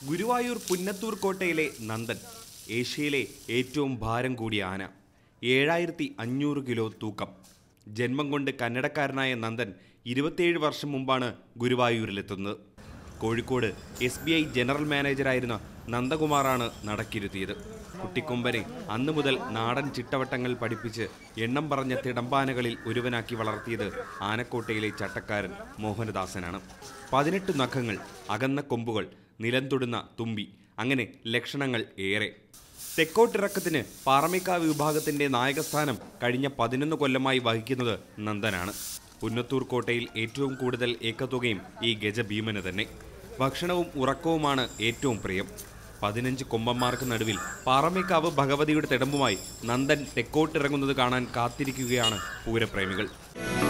ഗുരുവായൂർ പുന്നത്തൂർ കോട്ടയിലെ നന്ദൻ ഏഷ്യയിലെ ഏറ്റവും ഭാരം കൂടിയ ആന ഏഴായിരത്തി അഞ്ഞൂറ് കിലോ തൂക്കം ജന്മം കൊണ്ട് കന്നഡക്കാരനായ നന്ദൻ ഇരുപത്തിയേഴ് വർഷം മുമ്പാണ് ഗുരുവായൂരിലെത്തുന്നത് Kozhikode S B I general മാനേജറായിരുന്ന നന്ദകുമാറാണ് നടക്കിരുത്തിയത് കുട്ടിക്കൊമ്പനെ അന്നു മുതൽ നാടൻ ചിട്ടവട്ടങ്ങൾ പഠിപ്പിച്ച് എണ്ണം പറഞ്ഞ തിടമ്പാനകളിൽ ഒരുവനാക്കി വളർത്തിയത് ആനക്കോട്ടയിലെ ചട്ടക്കാരൻ മോഹനദാസനാണ് പതിനെട്ട് നഖങ്ങൾ അകന്ന കൊമ്പുകൾ നിലം തൊടുന്ന തുമ്പി അങ്ങനെ ലക്ഷണങ്ങൾ ഏറെ തെക്കോട്ടിറക്കത്തിന് പാറമേക്കാവ് വിഭാഗത്തിന്റെ നായകസ്ഥാനം കഴിഞ്ഞ പതിനൊന്ന് കൊല്ലമായി വഹിക്കുന്നത് നന്ദനാണ് പുന്നത്തൂർ കോട്ടയിൽ ഏറ്റവും കൂടുതൽ ഏക്കത്തുകയും ഈ ഗജഭീമന് തന്നെ ഭക്ഷണവും ഉറക്കവുമാണ് ഏറ്റവും പ്രിയം പതിനഞ്ച് കൊമ്പന്മാർക്ക് നടുവിൽ പാറമേക്കാവ് ഭഗവതിയുടെ തിടമ്പുമായി നന്ദൻ തെക്കോട്ടിറങ്ങുന്നത് കാണാൻ കാത്തിരിക്കുകയാണ് പൂരപ്രേമികൾ